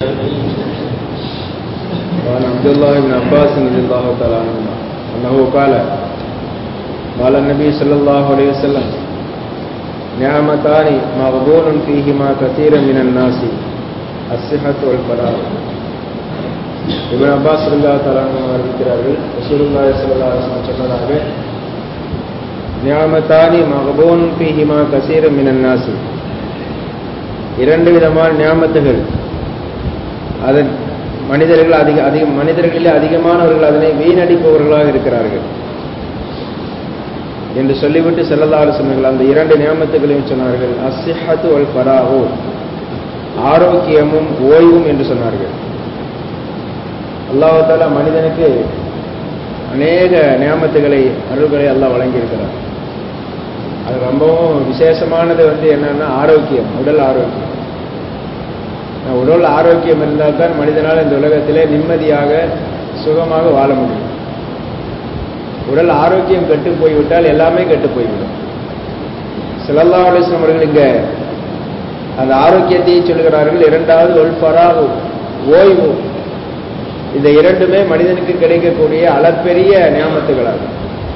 وعن عبد الله بن عباس رضي الله تعالى عنهما أنه قال قال النبي صلى الله عليه وسلم نعمتان مغبون فيهما كثير من الناس الصحة والفراغ இவன் அப்பாஸ் சுல்லா தலான்னு அறிவிக்கிறார்கள் ரசூலுல்லாஹி ஸல்லல்லாஹு அலைஹி வஸல்லம் சொன்னதாக நியாமத்தானி மகபூன் ஃபீஹிமா கசீர மினன் நாசி இரண்டு விதமான நியாமத்துகள் அதன் மனிதர்கள் அதிக அதிக மனிதர்களிலே அதிகமானவர்கள் அதனை வீணடிப்பவர்களாக இருக்கிறார்கள் என்று சொல்லிவிட்டு செல்லல்லாறு சொன்னார்கள் அந்த இரண்டு நியமத்துகளையும் சொன்னார்கள் அசிஹத்து வல் பராஹு ஆரோக்கியமும் ஓய்வும் என்று சொன்னார்கள் அல்லாஹால மனிதனுக்கு அநேக நியமத்துகளை அருள்களை அல்லாஹ் வழங்கியிருக்கிறார் அது ரொம்பவும் விசேஷமானது வந்து என்னன்னா ஆரோக்கியம் உடல் ஆரோக்கியம் உடல் ஆரோக்கியம் இருந்தால் தான் மனிதனால் இந்த உலகத்திலே நிம்மதியாக சுகமாக வாழ முடியும் உடல் ஆரோக்கியம் கெட்டு போய்விட்டால் எல்லாமே கெட்டு போய்விடும் சிலல்லா அலிஸ்லாம் அவர்கள் இங்க அந்த ஆரோக்கியத்தை சொல்கிறார்கள் இரண்டாவது ஒல்பராவு ஓய்வு இந்த இரண்டுமே மனிதனுக்கு கிடைக்கக்கூடிய அளப்பெரிய நியாமத்துகளாகும்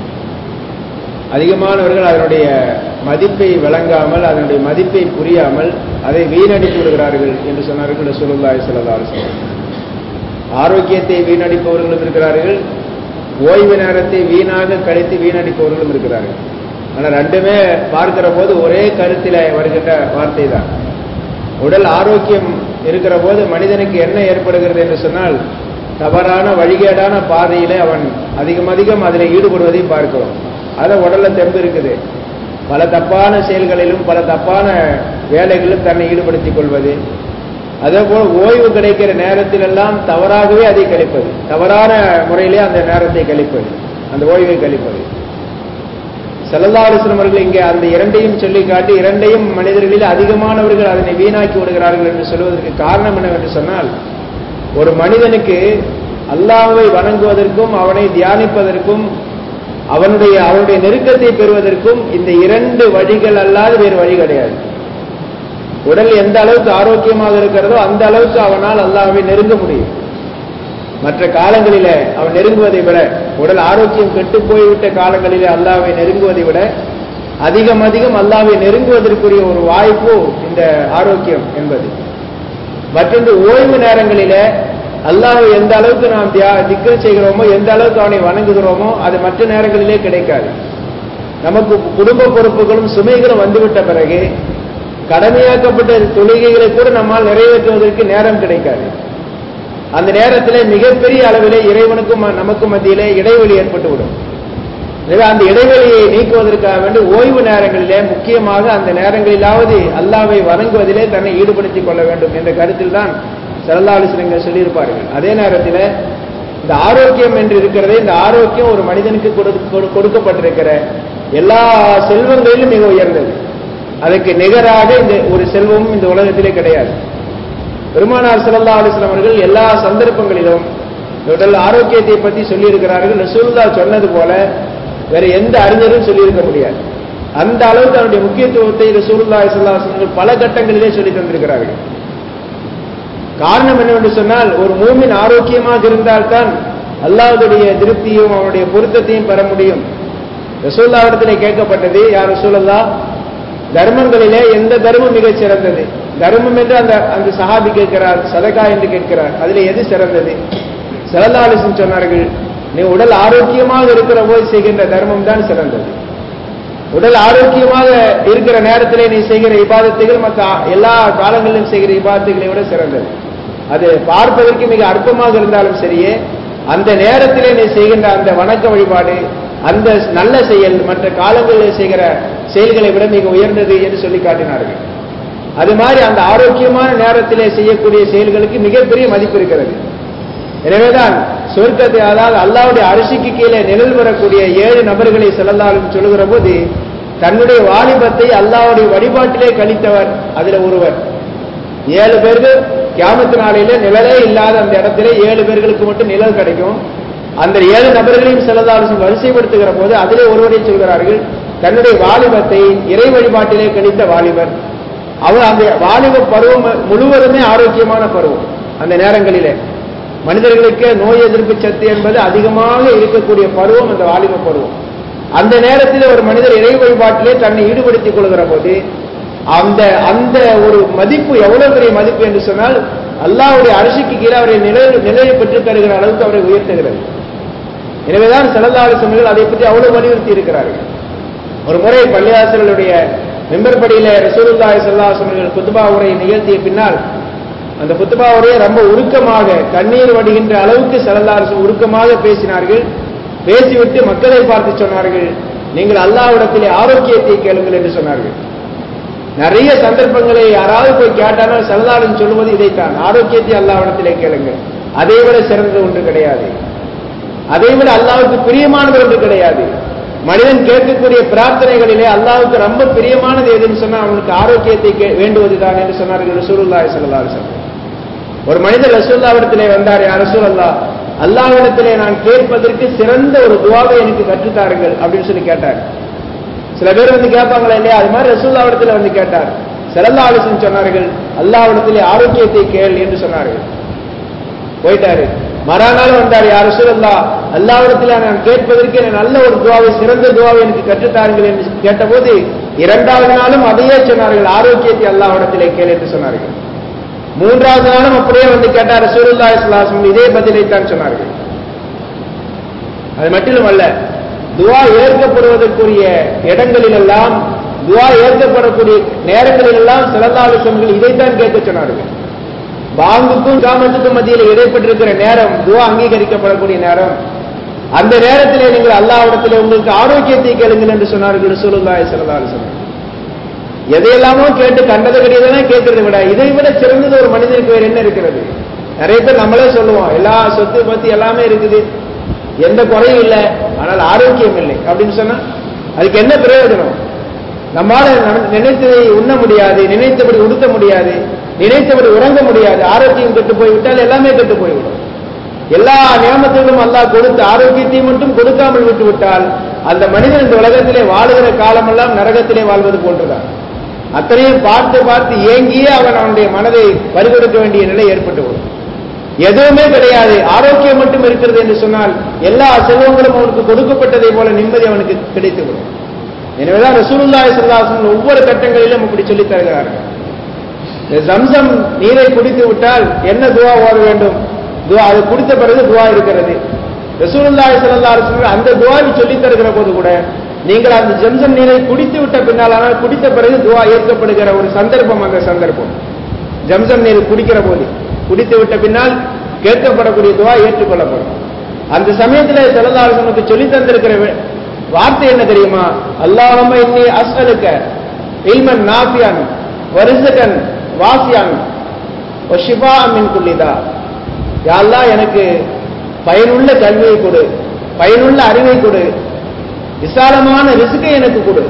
அதிகமானவர்கள் அதனுடைய மதிப்பை விளங்காமல் அதனுடைய மதிப்பை புரியாமல் அதை வீணடித்து விடுகிறார்கள் என்று சொன்னார்கள் ரசூலுல்லாஹி ஸல்லல்லாஹு அலைஹி வஸல்லம் ஆரோக்கியத்தை வீணடிப்பவர்களும் இருக்கிறார்கள் ஓய்வு நேரத்தை வீணாக கழித்து வீணடிப்பவர்களும் இருக்கிறார்கள் ஆனால் ரெண்டுமே பார்க்கிற போது ஒரே கருத்தில வருகின்ற வார்த்தை தான் உடல் ஆரோக்கியம் இருக்கிற போது மனிதனுக்கு என்ன ஏற்படுகிறது என்று சொன்னால் தவறான வழிகேடான பாதையில அவன் அதிகம் அதிகம் அதில் ஈடுபடுவதை பார்க்கிறோம் அதை உடல்ல தெம்பு இருக்குது பல தப்பான செயல்களிலும் பல தப்பான வேலைகளிலும் தன்னை ஈடுபடுத்திக் கொள்வது அதே போல ஓய்வு கிடைக்கிற நேரத்தில் எல்லாம் தவறாகவே அதை கழிப்பது தவறான முறையிலே அந்த நேரத்தை கழிப்பது அந்த ஓய்வை கழிப்பது செல்லல்லாலிசனம் அவர்கள் இங்கே அந்த இரண்டையும் சொல்லி காட்டி இரண்டையும் மனிதர்களில் அதிகமானவர்கள் அதனை வீணாக்கி விடுகிறார்கள் என்று சொல்வதற்கு காரணம் என்னவென்று சொன்னால் ஒரு மனிதனுக்கு அல்லாஹ்வை வணங்குவதற்கும் அவனை தியானிப்பதற்கும் அவனுடைய அவனுடைய நெருக்கத்தை பெறுவதற்கும் இந்த இரண்டு வழிகள் அல்லாது வேறு வழி கிடையாது உடல் எந்த அளவுக்கு ஆரோக்கியமாக இருக்கிறதோ அந்த அளவுக்கு அவனால் அல்லாஹ்வை நெருங்க முடியும் மற்ற காலங்களிலே அவன் நெருங்குவதை விட உடல் ஆரோக்கியம் கெட்டு போய்விட்ட காலங்களிலே அல்லாவை நெருங்குவதை விட அதிகம் அதிகம் அல்லாவை நெருங்குவதற்குரிய ஒரு வாய்ப்பு இந்த ஆரோக்கியம் என்பது மற்றொன்று ஓய்வு நேரங்களிலே அல்லாஹ் எந்த அளவுக்கு நாம் தியா திக்கல் செய்கிறோமோ எந்த அளவுக்கு அவனை வணங்குகிறோமோ அது மற்ற நேரங்களிலே கிடைக்காது நமக்கு குடும்ப பொறுப்புகளும் சுமைகளும் வந்துவிட்ட பிறகு கடமையாக்கப்பட்ட தொழுகைகளை கூட நம்மால் நிறைவேற்றுவதற்கு நேரம் கிடைக்காது அந்த நேரத்தில் மிகப்பெரிய அளவிலே இறைவனுக்கும் நமக்கும் மத்தியிலே இடைவெளி ஏற்பட்டுவிடும் எனவே அந்த இடைவெளியை நீக்குவதற்காக வேண்டி ஓய்வு நேரங்களிலே முக்கியமாக அந்த நேரங்களிலாவது அல்லாவை வணங்குவதிலே தன்னை ஈடுபடுத்திக் கொள்ள வேண்டும் என்ற கருத்தில் தான் சரலாலிசனங்கள் சொல்லியிருப்பார்கள் அதே நேரத்தில் இந்த ஆரோக்கியம் என்று இருக்கிறதே இந்த ஆரோக்கியம் ஒரு மனிதனுக்கு கொடுக்கப்பட்டிருக்கிற எல்லா செல்வங்களிலும் மிக உயர்ந்தது அதற்கு நிகராக இந்த ஒரு செல்வமும் இந்த உலகத்திலே கிடையாது பெருமானார் சிலல்லா அலிஸ்லாம் அவர்கள் எல்லா சந்தர்ப்பங்களிலும் உடல் ஆரோக்கியத்தை பற்றி சொல்லியிருக்கிறார்கள் ரசூல்லா சொன்னது போல வேற எந்த அறிஞரும் சொல்லியிருக்க முடியாது அந்த அளவுக்கு அவருடைய முக்கியத்துவத்தை ரசூல்லா இஸ்லாசனங்கள் பல கட்டங்களிலே சொல்லி தந்திருக்கிறார்கள் காரணம் என்னவென்று சொன்னால் ஒரு மூமின் ஆரோக்கியமாக இருந்தால்தான் அல்லாஹுடைய திருப்தியும் அவனுடைய பொருத்தத்தையும் பெற முடியும் ரசூல்லாவிடத்திலே கேட்கப்பட்டது யார் ரசூலல்லா தர்மங்களிலே எந்த தர்மம் மிகச் சிறந்தது தர்மம் என்று அந்த அந்த சஹாபி கேட்கிறார் சதகா என்று கேட்கிறார் அதில் எது சிறந்தது சிறந்தாலிசன் சொன்னார்கள் நீ உடல் ஆரோக்கியமாக இருக்கிற போது செய்கின்ற தர்மம் தான் சிறந்தது உடல் ஆரோக்கியமாக இருக்கிற நேரத்திலே நீ செய்கிற இபாதத்துகள் மற்ற எல்லா காலங்களிலும் செய்கிற இபாதத்துகளை விட சிறந்தது அது பார்ப்பதற்கு மிக அற்பமாக இருந்தாலும் சரியே அந்த நேரத்திலே நீ செய்கின்ற அந்த வணக்க வழிபாடு அந்த நல்ல செயல் மற்ற காலங்களில் செய்கிற செயல்களை விட மிக உயர்ந்தது என்று சொல்லி காட்டினார்கள் அது மாதிரி அந்த ஆரோக்கியமான நேரத்திலே செய்யக்கூடிய செயல்களுக்கு மிகப்பெரிய மதிப்பு இருக்கிறது எனவேதான் சொர்க்கத்தை அதாவது அல்லாவுடைய அரிசிக்கு கீழே நிழல் வரக்கூடிய ஏழு நபர்களை செல்லல்லாலும் சொல்லுகிற போது தன்னுடைய வாலிபத்தை அல்லாவுடைய வழிபாட்டிலே கழித்தவர் அதுல ஒருவர் ஏழு பேருக்கு கியாமத்து நாளையில நிழலே இல்லாத அந்த இடத்துல ஏழு பேர்களுக்கு மட்டும் நிழல் கிடைக்கும் அந்த ஏழு நபர்களையும் செல்லதாலும் வரிசைப்படுத்துகிற போது அதிலே ஒருவரை சொல்கிறார்கள் தன்னுடைய வாலிபத்தை இறை வழிபாட்டிலே கழித்த வாலிபர் அவர் அந்த வாலிப பருவம் முழுவதுமே ஆரோக்கியமான பருவம் அந்த நேரங்களிலே மனிதர்களுக்கு நோய் எதிர்ப்பு சக்தி என்பது அதிகமாக இருக்கக்கூடிய பருவம் அந்த வாலிப பருவம் அந்த நேரத்தில் ஒரு மனிதர் இறை வழிபாட்டிலே தன்னை ஈடுபடுத்திக் கொள்கிற போது அந்த அந்த ஒரு மதிப்பு எவ்வளவு பெரிய மதிப்பு என்று சொன்னால் அல்லாஹ்வுடைய அரசுக்கு கீழே அவரை நிலை நிலையை பெற்றுத் தருகிற அளவுக்கு அவரை உயர்த்துகிறது எனவேதான் செலந்தாடு சமயங்கள் அதை பற்றி அவ்வளவு வலியுறுத்தி இருக்கிறார்கள் ஒரு முறை பள்ளியாசர்களுடைய மெம்பர்படியில ரசூலுல்லாஹி ஸல்லல்லாஹு அலைஹி வஸல்லம் குத்துபா உரையை நிகழ்த்திய பின்னால் அந்த குத்துபா உரையை ரொம்ப உருக்கமாக கண்ணீர் வடிகின்ற அளவுக்கு செலந்தாரசு உருக்கமாக பேசினார்கள் பேசிவிட்டு மக்களை பார்த்து சொன்னார்கள் நீங்கள் அல்லாஹ்விடத்திலே ஆரோக்கியத்தை கேளுங்கள் என்று சொன்னார்கள் நிறைய சந்தர்ப்பங்களை யாராவது போய் கேட்டாலும் செலதாளன் சொல்லுவது இதைத்தான் ஆரோக்கியத்தை அல்லாஹ்விடத்திலே கேளுங்கள் அதை விட சிறந்தது ஒன்று கிடையாது அதை விட அல்லாஹ்வுக்கு பிரியமானது ஒன்று கிடையாது மனிதன் கேட்கக்கூடிய பிரார்த்தனைகளிலே அல்லாஹ்வுக்கு ரொம்ப பிரியமானது எதுன்னு சொன்னா அவனுக்கு ஆரோக்கியத்தை கே- வேண்டுவதுதான் என்று சொன்னார்கள் ரசூலுல்லாஹி ஸல்லல்லாஹு அலைஹி வஸல்லம் ஒரு மனிதர் ரசூல்லாவிடத்திலே வந்தார் யார் ரசூலல்லா அல்லாஹ்விடத்திலே நான் கேட்பதற்கு சிறந்த ஒரு துவாவை எனக்கு கற்றுத்தாருங்கள் அப்படின்னு சொல்லி கேட்டார் சில பேர் வந்து கேட்பாங்களா இல்லையா அது மாதிரி ரசூல்லாவிடத்துல வந்து கேட்டார் சிறந்த ஆலோசனை சொன்னார்கள் அல்லாஹ்விடத்திலே ஆரோக்கியத்தை கேள் என்று சொன்னார்கள் போயிட்டாரு மறுநாள் வந்தார் யார் ரசூலல்லா அல்லாஹ்விடத்தில் நான் கேட்பதற்கு எனக்கு நல்ல ஒரு துவாவை சிறந்த துவாவை எனக்கு கற்றுத்தாருங்கள் என்று கேட்டபோது இரண்டாவது நாளும் அதையே சொன்னார்கள் ஆரோக்கியத்தை அல்லாஹ்விடத்திலே கேள் என்று சொன்னார்கள் மூன்றாவது நாளும் அப்படியே வந்து கேட்டார் ரசூலுல்லாஹி ஸல்லல்லாஹு அலைஹி வஸல்லம் இதே பதிலை தான் சொன்னார்கள் அது மட்டும் அல்ல துவா ஏற்கப்படுவதற்குரிய இடங்களிலெல்லாம் துவா ஏற்கப்படக்கூடிய நேரங்களிலெல்லாம் சிறந்தாலுசன்கள் இதைத்தான் கேட்க சொன்னார்கள் பாங்குக்கும் காமத்துக்கும் மத்தியில் இடைப்பட்டிருக்கிற நேரம் துவா அங்கீகரிக்கப்படக்கூடிய நேரம் அந்த நேரத்திலே நீங்கள் அல்லாஹ்விடத்திலே உங்களுக்கு ஆரோக்கியத்தை கேளுங்கள் என்று சொன்னார்கள் ரசூலுல்லாஹி ஸல்லல்லாஹு அலைஹி வஸல்லம் எதையெல்லாமோ கேட்டு கண்டதை கிடையாதான் கேட்கறதை விட இதை விட சிறந்தது ஒரு மனிதனுக்கு வேற என்ன இருக்கிறது நிறைய பேர் நம்மளே சொல்லுவோம் எல்லா சொத்து பத்தி எல்லாமே இருக்குது எந்த குறையும் இல்லை ஆனால் ஆரோக்கியம் இல்லை அப்படின்னு சொன்னா அதுக்கு என்ன பிரயோஜனம் நம்மால நன- நினைத்ததை உண்ண முடியாது நினைத்தபடி உடுத்த முடியாது நினைத்தபடி உறங்க முடியாது ஆரோக்கியம் கெட்டு போய்விட்டால் எல்லாமே கெட்டு போய்விடும் எல்லா நியமத்திலும் அல்லாஹ் கொடுத்த ஆரோக்கியத்தை மட்டும் கொடுக்காமல் விட்டு விட்டால் அந்த மனிதன் இந்த உலகத்திலே வாழுகிற காலமெல்லாம் நரகத்திலே வாழ்வது போன்றுதான் அத்தனையும் பார்த்து பார்த்து ஏங்கியே அவன் அவனுடைய மனதை பறிகொடுக்க வேண்டிய நிலை ஏற்பட்டுவிடும் எதுவுமே கிடையாது ஆரோக்கியம் மட்டும் இருக்கிறது என்று சொன்னால் எல்லா செல்வங்களும் அவனுக்கு கொடுக்கப்பட்டதை போல நிம்மதி அவனுக்கு கிடைத்துவிடும் எனவேதான் ரசூலுல்லாஹி ஸல்லல்லாஹு அலைஹி வஸல்லம் ஒவ்வொரு கட்டங்களிலும் அப்படி சொல்லித் தருகிறார்கள் இந்த ஜம்சம் நீரை குடித்து விட்டால் என்ன துவா ஓத வேண்டும் துவா அது குடித்த பிறகு துவா இருக்கிறது ரசூலுல்லாஹி ஸல்லல்லாஹு அலைஹி வஸல்லம் அந்த துவாவை சொல்லித் தருகிற போது கூட நீங்கள் அந்த ஜம்சம் நீரை குடித்து விட்ட பின்னால் ஆனால் குடித்த பிறகு துவா ஏற்கப்படுகிற ஒரு சந்தர்ப்பம் அந்த சந்தர்ப்பம் ஜம்சம் நீர் குடிக்கிற போது குடித்து விட்ட பின்னால் கேட்கப்படக்கூடிய துவா ஏற்றுக்கொள்ளப்படும் அந்த சமயத்தில் செல்லதாரசனுக்கு சொல்லி தந்திருக்கிற வே- வார்த்தை என்ன தெரியுமா அல்லாஹம்ம இன்னி அஸ்அலுக்க இல்மன் நாஃபியான் வரிசகன் வாசியான் ஷிஃபா மின் குல்லிதா யா அல்லாஹ் எனக்கு பயனுள்ள கல்வியை கொடு பயனுள்ள அறிவை கொடு விசாலமான ரிசுக்கை எனக்கு கொடு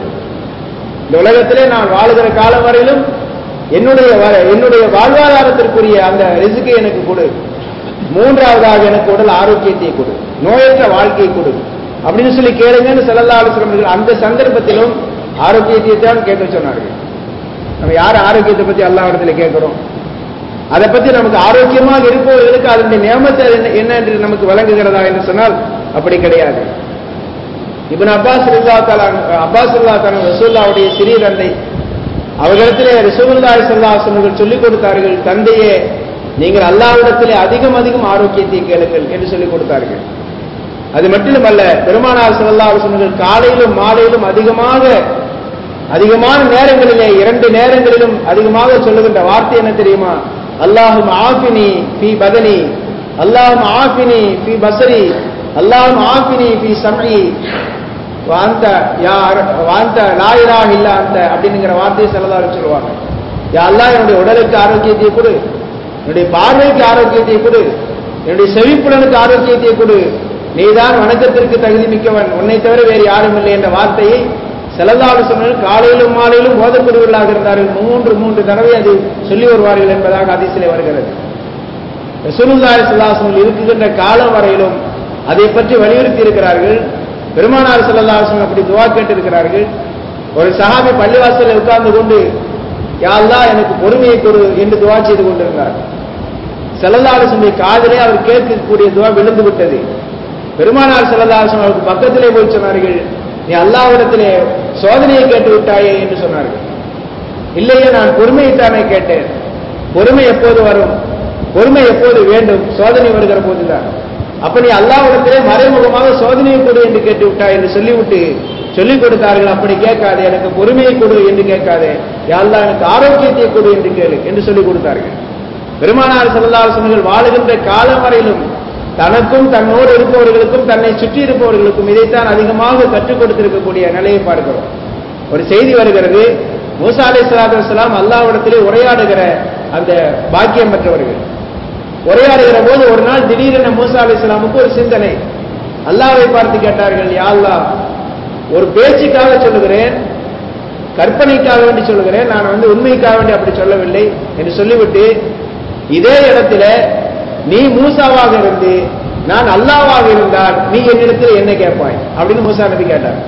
இந்த உலகத்திலே நான் வாழுகிற காலம் வரையிலும் என்னுடைய வ- என்னுடைய வாழ்வாதாரத்திற்குரிய அந்த ரிசுக்கை எனக்கு கொடு மூன்றாவதாக எனக்கு உடல் ஆரோக்கியத்தை கொடு நோயற்ற வாழ்க்கையை கொடு அப்படின்னு சொல்லி கேளுங்கன்னு செல்லல்லா ஆலோசனை அந்த சந்தர்ப்பத்திலும் ஆரோக்கியத்தை தான் கேட்க சொன்னார்கள் நம்ம யார் ஆரோக்கியத்தை பத்தி எல்லா இடத்துல கேட்கிறோம் அதை பத்தி நமக்கு ஆரோக்கியமாக இருப்பவர்களுக்கு அதனுடைய நியமத்தை என்ன- என்ன என்று நமக்கு வழங்குகிறதா என்று சொன்னால் அப்படி கிடையாது இப்னு அப்பாஸ் ரலியல்லாஹு தஆலா அப்பாஸ் ரலியல்லாஹு தஆலா ரசூலுல்லாஹ்வுடைய சிறிய தந்தை அவர்களிடத்திலே ரசூலுல்லாஹி ஸல்லல்லாஹு அலைஹி வஸல்லம் சொல்லிக் கொடுத்தார்கள் தந்தையே நீங்கள் அல்லாஹ்விடத்திலே அதிகம் அதிகம் ஆரோக்கியத்தை கேளுங்கள் என்று சொல்லிக் கொடுத்தார்கள் அது மட்டுமல்ல பெருமானார் ஸல்லல்லாஹு அலைஹி வஸல்லம் காலையிலும் மாலையிலும் அதிகமாக அதிகமான நேரங்களிலே இரண்டு நேரங்களிலும் அதிகமாக சொல்லுகின்ற வார்த்தை என்ன தெரியுமா அல்லாஹும் ஆஃபினி ஃபி பதனி அல்லாஹும் ஆஃபினி ஃபி பசரி அல்லாஹும் ஆஃபினி ஃபி சம்இ வாந்த யா வாந்த லா இலாஹ இல்லா அந்த அப்படிங்கிற வார்த்தையை செல்லதாரு சொல்லுவாங்க யா அல்லாஹ் என்னுடைய உடலுக்கு ஆரோக்கியத்தை கொடு என்னுடைய பார்வைக்கு ஆரோக்கியத்தை கொடு என்னுடைய செவிப்புலனுக்கு ஆரோக்கியத்தை கொடு நீதான் வணக்கத்திற்கு தகுதி மிக்கவன் உன்னை தவிர வேறு யாரும் இல்லை என்ற வார்த்தையை செலதாடு சொன்னால் காலையிலும் மாலையிலும் ஓதக்கூடியவர்களாக இருந்தார்கள் மூன்று மூன்று தடவை அது சொல்லி வருவார்கள் என்பதாக அதிசயிலே வருகிறது ரசூலுல்லாஹி ஸல்லல்லாஹு அலைஹி வஸல்லம் இருக்குகின்ற காலம் வரையிலும் அதை பற்றி வலியுறுத்தி இருக்கிறார்கள் பெருமானார் ஸல்லல்லாஹு அலைஹி வஸல்லம் அப்படி துவா கேட்டிருக்கிறார்கள் ஒரு சஹாபி பள்ளிவாசலில் உட்கார்ந்து கொண்டு யா அல்லாஹ் எனக்கு பொறுமையை கொடு என்று துவா செய்து கொண்டிருந்தார் செல்லல்லாசனுடைய காதிலே அவர் கேட்கக்கூடிய துவா விழுந்து விட்டது பெருமானார் செல்லல்லாசன் அவருக்கு பக்கத்திலே போய் சொன்னார்கள் நீ அல்லாவிடத்திலே சோதனையை கேட்டு விட்டாயே என்று சொன்னார்கள் இல்லையே நான் பொறுமையைத்தானே கேட்டேன் பொறுமை எப்போது வரும் பொறுமை எப்போது வேண்டும் சோதனை வருகிற போதுதான் அப்ப நீ அல்லாவிடத்திலே மறைமுகமாக சோதனையை கொடு என்று கேட்டு விட்டாய் என்று சொல்லிவிட்டு சொல்லிக் கொடுத்தார்கள் அப்படி கேட்காதே எனக்கு பொறுமையை கொடு என்று கேட்காதே யாழ்லா எனக்கு ஆரோக்கியத்தை கொடு என்று கேளு என்று சொல்லிக் கொடுத்தார்கள் பெருமானார் செல்லாசனங்கள் வாழுகின்ற காலம் வரையிலும் தனக்கும் தன்னோடு இருப்பவர்களுக்கும் தன்னை சுற்றி இருப்பவர்களுக்கும் இதைத்தான் அதிகமாக கற்றுக் கொடுத்திருக்கக்கூடிய நிலையை பார்க்கிறோம் ஒரு செய்தி வருகிறது மூசா அலை சலாத்து வலாம் அல்லாவிடத்திலே உரையாடுகிற அந்த பாக்கியம் பெற்றவர்கள் உரையாடுகிற போது ஒரு நாள் திடீரென மூசா அலை சலாமுக்கு ஒரு சிந்தனை அல்லாவை பார்த்து கேட்டார்கள் யா அல்லாஹ் ஒரு பேச்சுக்காக சொல்லுகிறேன் கற்பனைக்காக வேண்டி சொல்லுகிறேன் நான் வந்து உண்மைக்காக வேண்டி அப்படி சொல்லவில்லை என்று சொல்லிவிட்டு இதே இடத்துல நீ மூசாவாக இருந்து நான் அல்லாவாக இருந்தால் நீ என்னிடத்தில் என்ன கேட்பாய் அப்படின்னு மூசா நபி கேட்டார்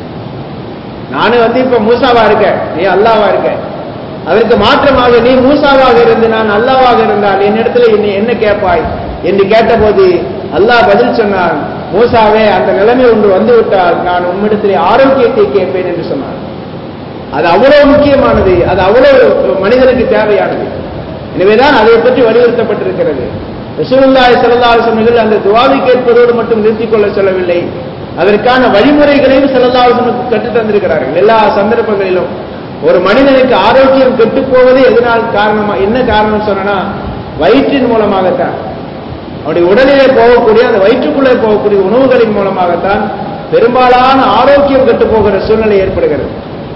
நானும் வந்து இப்ப மூசாவா இருக்கேன் நீ அல்லாவா இருக்க அதற்கு மாற்றமாக நீ மூசாவாக இருந்து நான் அல்லாவாக இருந்தால் என்னிடத்துல என்னை என்ன கேட்பாய் என்று கேட்டபோது அல்லாஹ் பதில் சொன்னான் மூசாவே அந்த நிலைமை ஒன்று வந்துவிட்டால் நான் உம்மிடத்திலே ஆரோக்கியத்தை கேட்பேன் என்று சொன்னான் அது அவ்வளவு முக்கியமானது அது அவ்வளவு மனிதனுக்கு தேவையானது எனவேதான் அதை பற்றி வலியுறுத்தப்பட்டிருக்கிறது ரசூலுல்லாஹி ஸல்லல்லாஹு அலைஹி வஸல்லம் அந்த துவாவை கேட்பதோடு மட்டும் நிறுத்திக் கொள்ள சொல்லவில்லை அதற்கான வழிமுறைகளையும் ஸல்லல்லாஹு அலைஹி வஸல்லம் கற்றுத் தந்திருக்கிறார்கள் எல்லா சந்தர்ப்பங்களிலும் ஒரு மனிதனுக்கு ஆரோக்கியம் கெட்டு போவது எதனால் காரணமா என்ன காரணம் சொன்னா வயிற்றின் மூலமாகத்தான் அவருடைய உடலிலே போகக்கூடிய அந்த வயிற்றுக்குள்ளே போகக்கூடிய உணவுகளின் மூலமாகத்தான் பெரும்பாலான ஆரோக்கியம் கெட்டு போகிற சூழ்நிலை ஏற்படுகிறது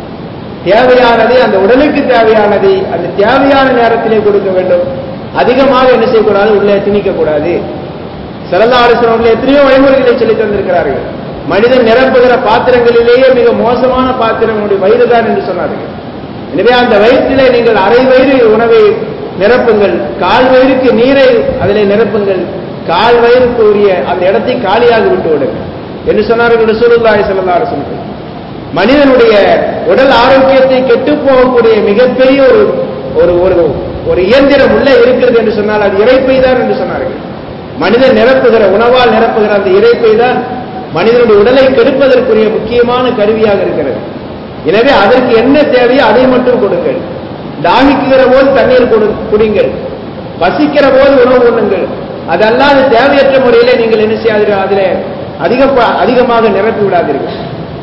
தேவையானதை அந்த உடலுக்கு தேவையானதை அந்த தேவையான நேரத்திலே கொடுக்க வேண்டும் அதிகமாக என்ன செய்யக்கூடாது உள்ளே திணிக்க கூடாது சிறந்தாலோசனர்கள் எத்தனையோ வழிமுறைகளை சொல்லி தந்திருக்கிறார்கள் மனிதன் நிரப்புகிற பாத்திரங்களிலேயே மிக மோசமான பாத்திரம் உடைய வயிறு தான் என்று சொன்னார்கள் எனவே அந்த வயிற்றிலே நீங்கள் அரை வயிறு உணவை நிரப்புங்கள் கால் வயிறுக்கு நீரை அதிலே நிரப்புங்கள் கால் வயிறுக்கு உரிய அந்த இடத்தை காலியாக விட்டு விடுங்கள் என்று சொன்னார்கள் ரசூலுல்லாஹி ஸல்லல்லாஹு அலைஹி வஸல்லம் மனிதனுடைய உடல் ஆரோக்கியத்தை கெட்டு போகக்கூடிய மிகப்பெரிய ஒரு ஒரு ஒரு ஒரு இயந்திரம் உள்ளே இருக்கிறது என்று சொன்னால் அது இறைப்பை தான் என்று சொன்னார்கள் மனிதன் நிரப்புகிற உணவால் நிரப்புகிற அந்த இறைப்பை தான் மனிதனுடைய உடலை கெடுப்பதற்குரிய முக்கியமான கருவியாக இருக்கிறது எனவே அதற்கு என்ன தேவையோ அதை மட்டும் கொடுங்கள் தாகிக்குகிற போது தண்ணீர் கொடு குடிங்கள் பசிக்கிற போது உணவு உண்ணுங்கள் அதல்லாது தேவையற்ற முறையிலே நீங்கள் என்ன செய்யாதீர்கள் அதிலே அதிக அதிகமாக நிரப்பி விடாதீர்கள்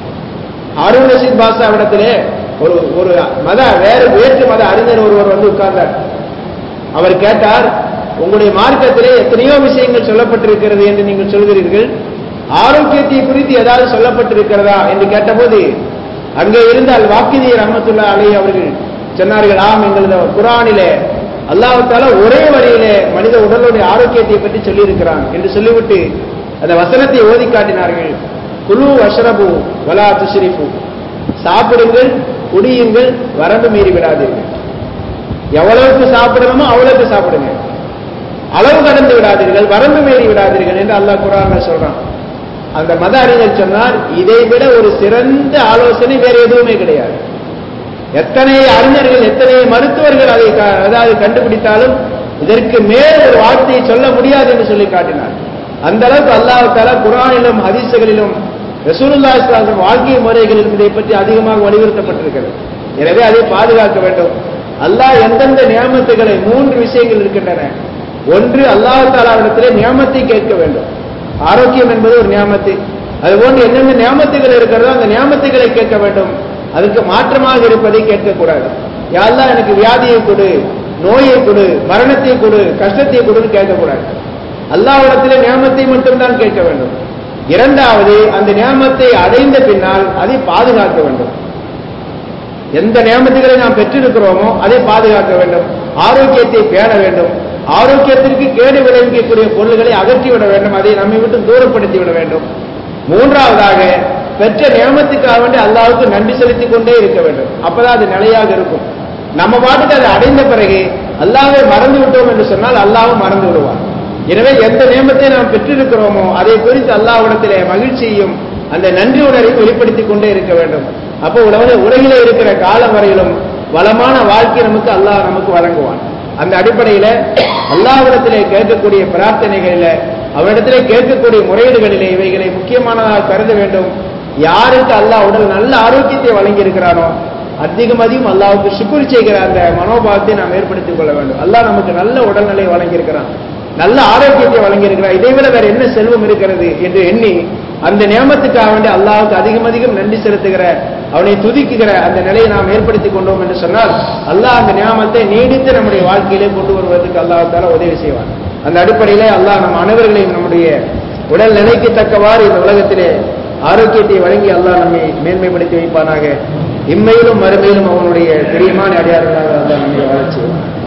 அருண் ரஷீத் பாஷாவிடத்திலே ஒரு ஒரு மத வேறு வேற்று மத அறிஞர் ஒருவர் வந்து உட்கார்ந்தார் அவர் கேட்டார் உங்களுடைய மார்க்கத்திலே எத்தனையோ விஷயங்கள் சொல்லப்பட்டிருக்கிறது என்று நீங்கள் சொல்கிறீர்கள் ஆரோக்கியத்தை குறித்து ஏதாவது சொல்லப்பட்டிருக்கிறதா என்று கேட்டபோது அங்கே இருந்த அல் வாக்கிதி ரஹமத்துல்லா அலி அவர்கள் சொன்னார்கள் ஆம் எங்களது குரானிலே அல்லாஹால ஒரே வழியிலே மனித உடலுடைய ஆரோக்கியத்தை பற்றி சொல்லியிருக்கிறான் என்று சொல்லிவிட்டு அந்த வசனத்தை ஓதி காட்டினார்கள் குழு வஷரபு வலா துஷ்ரிஃபு சாப்பிடுங்கள் குடியுங்கள் வரம்பு மீறி விடாதீர்கள் எவ்வளவுக்கு சாப்பிடணுமோ அவ்வளவுக்கு சாப்பிடுங்க அளவு கடந்து விடாதீர்கள் வரம்பு மீறி விடாதீர்கள் என்று அல்லாஹ் குரான் சொல்றான் அந்த மத அறிஞர் சொன்னார் இதை விட ஒரு சிறந்த ஆலோசனை வேற எதுவுமே கிடையாது எத்தனை அறிஞர்கள் எத்தனை மருத்துவர்கள் அதை அதாவது கண்டுபிடித்தாலும் இதற்கு மேல் ஒரு வார்த்தையை சொல்ல முடியாது என்று சொல்லி காட்டினார் அந்த அளவுக்கு அல்லாஹால குரானிலும் ஹதீசுகளிலும் ரசூலுல்லா இஸ்லாம் வாழ்க்கை முறைகளிலும் இதை பற்றி அதிகமாக வலியுறுத்தப்பட்டிருக்கிறது எனவே அதை பாதுகாக்க வேண்டும் அல்லாஹ் எந்தெந்த நியமத்துகளை மூன்று விஷயங்கள் இருக்கின்றன ஒன்று அல்லாஹ் தாலாவிடத்திலே நியமத்தை கேட்க வேண்டும் ஆரோக்கியம் என்பது ஒரு நியமத்து அதுபோன்று என்னென்ன நியமத்துகள் இருக்கிறதோ அந்த நியமத்துகளை கேட்க வேண்டும் அதுக்கு மாற்றமாக இருப்பதை கேட்கக்கூடாது யாரெல்லாம் எனக்கு வியாதியை கொடு நோயை கொடு மரணத்தை கொடு கஷ்டத்தை கொடுன்னு கேட்கக்கூடாது அல்லாவிடத்திலே நியமத்தை மட்டும்தான் கேட்க வேண்டும் இரண்டாவது அந்த நியமத்தை அடைந்த பின்னால் அதை பாதுகாக்க வேண்டும் எந்த நியமத்துகளை நாம் பெற்றிருக்கிறோமோ அதை பாதுகாக்க வேண்டும் ஆரோக்கியத்தை பேண வேண்டும் ஆரோக்கியத்திற்கு கேடு விளைவிக்கக்கூடிய பொருள்களை அகற்றிவிட வேண்டும் அதை நம்மை விட்டு தூரப்படுத்தி விட வேண்டும் மூன்றாவதாக பெற்ற நியமத்துக்காக வேண்டி அல்லாவுக்கு நன்றி செலுத்திக் கொண்டே இருக்க வேண்டும் அப்பதான் அது நிலையாக இருக்கும் நம்ம பாட்டுக்கு அதை அடைந்த பிறகு அல்லாவை மறந்து விட்டோம் என்று சொன்னால் அல்லாவும் மறந்து விடுவார் எனவே எந்த நியமத்தை நாம் பெற்றிருக்கிறோமோ அதை குறித்து அல்லாவிடத்திலே மகிழ்ச்சியும் அந்த நன்றி உணர்வையும் வெளிப்படுத்திக் கொண்டே இருக்க வேண்டும் அப்போ உலக உலகிலே இருக்கிற காலம் வரையிலும் வளமான வாழ்க்கை நமக்கு அல்லாஹ் நமக்கு வழங்குவான் அந்த அடிப்படையில அல்லாஹ்விடத்திலே கேட்கக்கூடிய பிரார்த்தனைகளில அவரிடத்திலே கேட்கக்கூடிய முறையீடுகளிலே இவைகளை முக்கியமானதாக கருத வேண்டும் யாருக்கு அல்லாஹ் உடல் நல்ல ஆரோக்கியத்தை வழங்கி இருக்கிறானோ அதிகம் அதிகம் அல்லாஹ்வுக்கு சுக்குர் செய்கிற அந்த மனோபாவத்தை நாம் ஏற்படுத்திக் கொள்ள வேண்டும் அல்லாஹ் நமக்கு நல்ல உடல்நிலை வழங்கியிருக்கிறான் நல்ல ஆரோக்கியத்தை வழங்கியிருக்கிறார் இதை விட வேற என்ன செல்வம் இருக்கிறது என்று எண்ணி அந்த நியமத்துக்காக வேண்டி அல்லாஹ்வுக்கு அதிகம் அதிகம் நன்றி செலுத்துகிற அவனை துதிக்குகிற அந்த நிலையை நாம் ஏற்படுத்திக் கொண்டோம் என்று சொன்னால் அல்லாஹ் அந்த நியமத்தை நீடித்து நம்முடைய வாழ்க்கையிலே கொண்டு வருவதற்கு அல்லாஹால உதவி செய்வான் அந்த அடிப்படையிலே அல்லாஹ் நம் அனைவர்களையும் நம்முடைய உடல் நிலைக்கு தக்கவாறு இந்த உலகத்திலே ஆரோக்கியத்தை வழங்கி அல்லாஹ் நம்மை மேன்மைப்படுத்தி வைப்பானாக இம்மையிலும் மறுமையிலும் அவனுடைய பிரியமான அடியார்களாக அல்லாஹ் நம்மை வாழச் செய்வான்